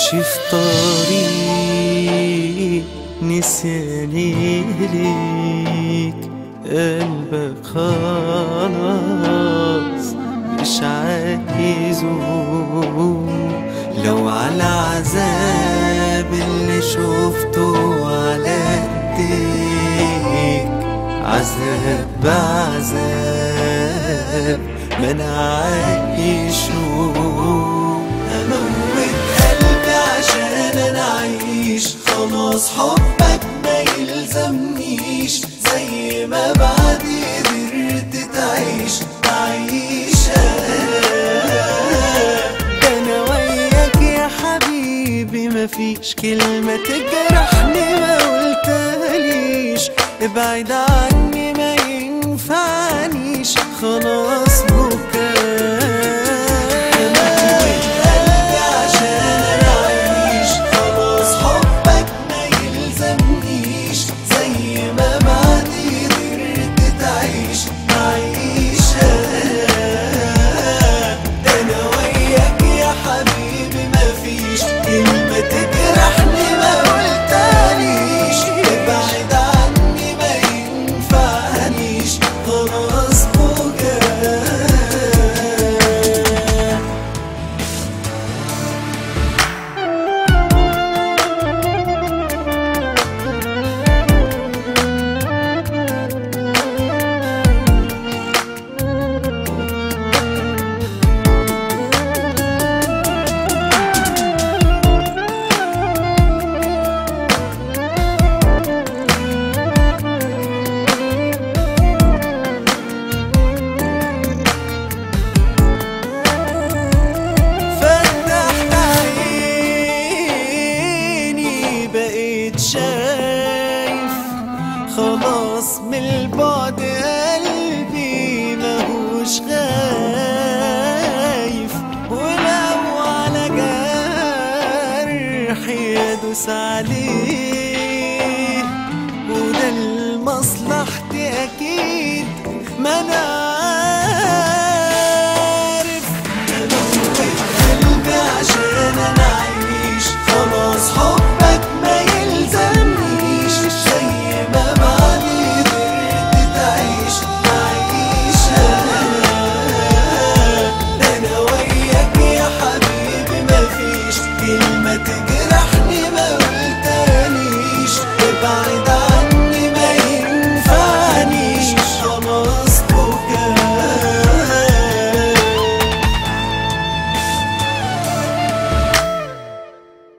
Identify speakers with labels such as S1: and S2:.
S1: ماشي في طريق نسياني ليك قلبك خلاص مش عايزه لو على عذاب اللي شفته على ايديك عذاب بعذاب ما انا عايشه هموت قلبي عشان انا اعيش خلاص حبك ما يلزمنيش زي ما بعدي قدرت تعيش تعيشها انا وياك يا حبيبي مفيش كلمة تجرحني ما قلتهاليش ابعد عني ما ينفعنيش خلاص كلمة تجرحني ما قلتاليش ابعد عني ما ينفعنيش خلاص بكا فتحت عيني بقيت شايف خلاص من البعد قلبي ماهوش خايف ولو على جرحي ادوس عليه وده لمصلحتي اكيد ما انا عارف قلبي عشان انا اعيش خلاص حبك ما يلزمنيش زي ما بعدي قدرت تعيش تعيشها انا وياك يا حبيبي مفيش كلمة تجرحني ما قلتليش ابعد